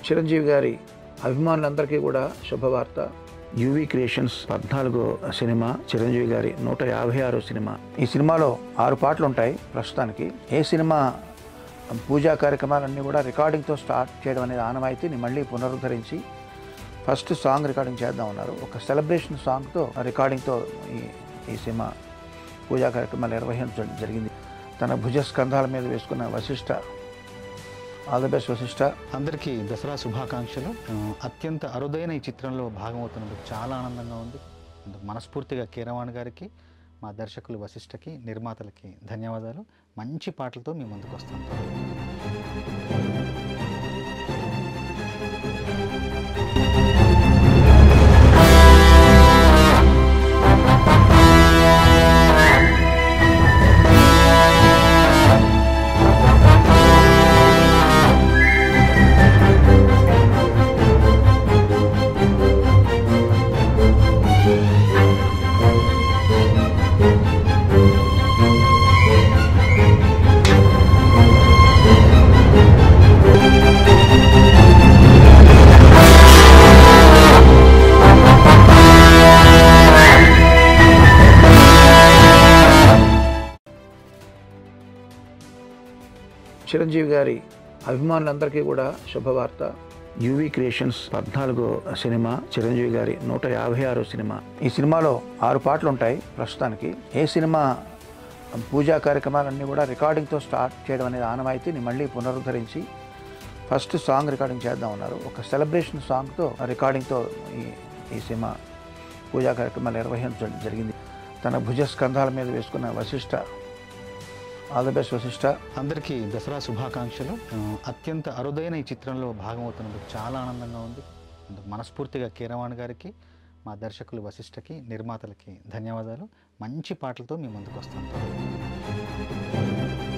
చిరంజీవి గారి అభిమానులందరికీ కూడా శుభవార్త యూవీ క్రియేషన్స్ పద్నాలుగో సినిమా చిరంజీవి గారి నూట యాభై ఆరో సినిమా ఈ సినిమాలో ఆరు పాటలు ఉంటాయి ప్రస్తుతానికి ఏ సినిమా పూజా కార్యక్రమాలన్నీ కూడా రికార్డింగ్తో స్టార్ట్ చేయడం అనేది ఆనవాయితీని మళ్ళీ పునరుద్ధరించి ఫస్ట్ సాంగ్ రికార్డింగ్ చేద్దాం ఉన్నారు ఒక సెలబ్రేషన్ సాంగ్తో రికార్డింగ్తో ఈ ఈ సినిమా పూజా కార్యక్రమాలు నిర్వహించడం జరిగింది తన భుజ స్కంధాల మీద వేసుకున్న Vassishta all the best Vassishta అందరికీ దసరా శుభాకాంక్షలు ఆ, అత్యంత అరుదైన ఈ చిత్రంలో భాగమవుతున్నందుకు చాలా ఆనందంగా ఉంది అందుకు మనస్ఫూర్తిగా కీరవాణి గారికి మా దర్శకులు వశిష్ఠకి నిర్మాతలకి ధన్యవాదాలు మంచి పాటలతో మీ ముందుకు వస్తాం చిరంజీవి గారి అభిమానులందరికీ కూడా శుభవార్త యూవీ క్రియేషన్స్ పద్నాలుగో సినిమా చిరంజీవి గారి నూట యాభై ఆరో సినిమా ఈ సినిమాలో ఆరు పాటలు ఉంటాయి ప్రస్తుతానికి ఏ సినిమా పూజా కార్యక్రమాలన్నీ కూడా రికార్డింగ్తో స్టార్ట్ చేయడం అనేది ఆనవాయితీని మళ్ళీ పునరుద్ధరించి ఫస్ట్ సాంగ్ రికార్డింగ్ చేద్దాం ఉన్నారు ఒక సెలబ్రేషన్ సాంగ్తో రికార్డింగ్తో ఈ ఈ సినిమా పూజా కార్యక్రమాలు నిర్వహించడం జరిగింది తన భుజ స్కంధాల మీద వేసుకున్న Vassishta all the best Vassishta అందరికీ దసరా శుభాకాంక్షలు ఆ, అత్యంత అరుదైన ఈ చిత్రంలో భాగమవుతున్నందుకు చాలా ఆనందంగా ఉంది అందుకు మనస్ఫూర్తిగా కీరవాణి గారికి మా దర్శకులు వశిష్ఠకి నిర్మాతలకి ధన్యవాదాలు మంచి పాటలతో మీ ముందుకు వస్తాం